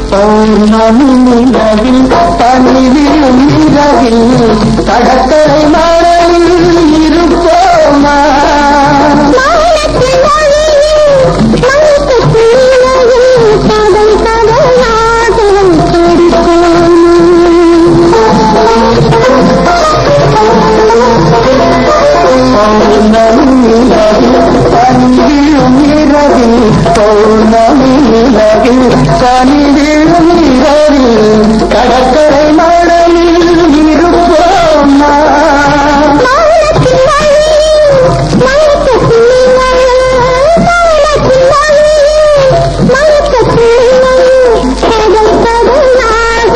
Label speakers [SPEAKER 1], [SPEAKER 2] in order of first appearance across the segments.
[SPEAKER 1] பௌர்ணமி நிலவில் பணிவிலும் இரவில் கடற்கரை மணலில் இருப்போமா
[SPEAKER 2] மௌனத்தின் மொழியில் மௌனத்தின் இலையில் காதல் கடலாக
[SPEAKER 1] பௌர்ணமி நிலவில் பணிவிலும் இரவில் பௌர்ணமி நிலவில் பணிவிலும் இரவில் கடற்கரை மணலில் இருப்போமா
[SPEAKER 2] மௌனத்தின் மொழியில் மௌனத்தின் இலையில் மௌனத்தின் மொழியில் மௌனத்தின் இலையில் காதல் கடலாக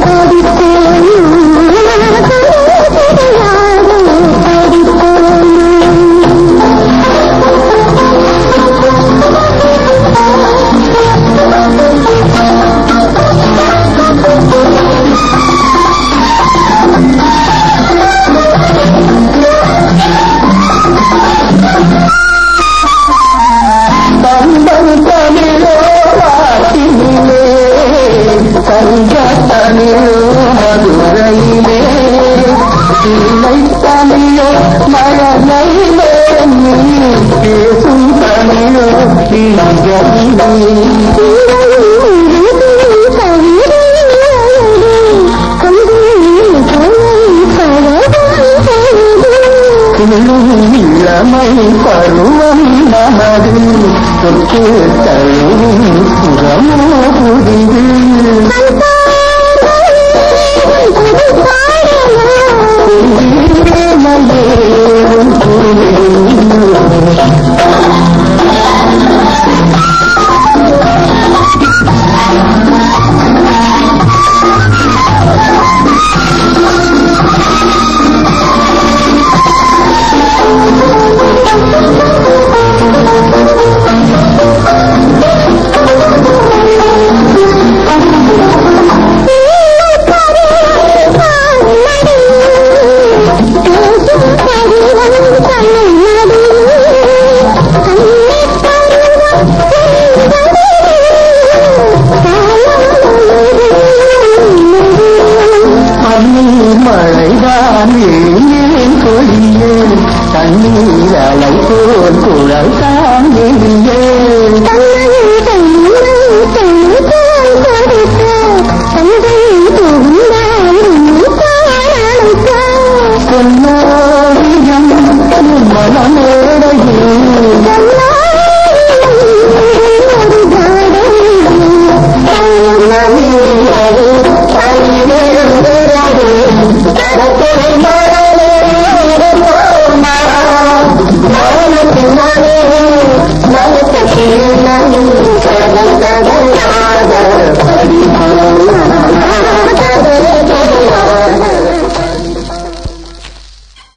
[SPEAKER 1] தந்தம் தமிழோ வாட்டினிலே தங்க தமிழோ மதுரையிலே இல்லை தமிழோ மழலையிலே நீ பேசும் தமிழோ இளங்கலிலே இளமை பருவம் நமது தொற்று தழுவும் சுரமோ புரிது ஏழையேறும் குருவே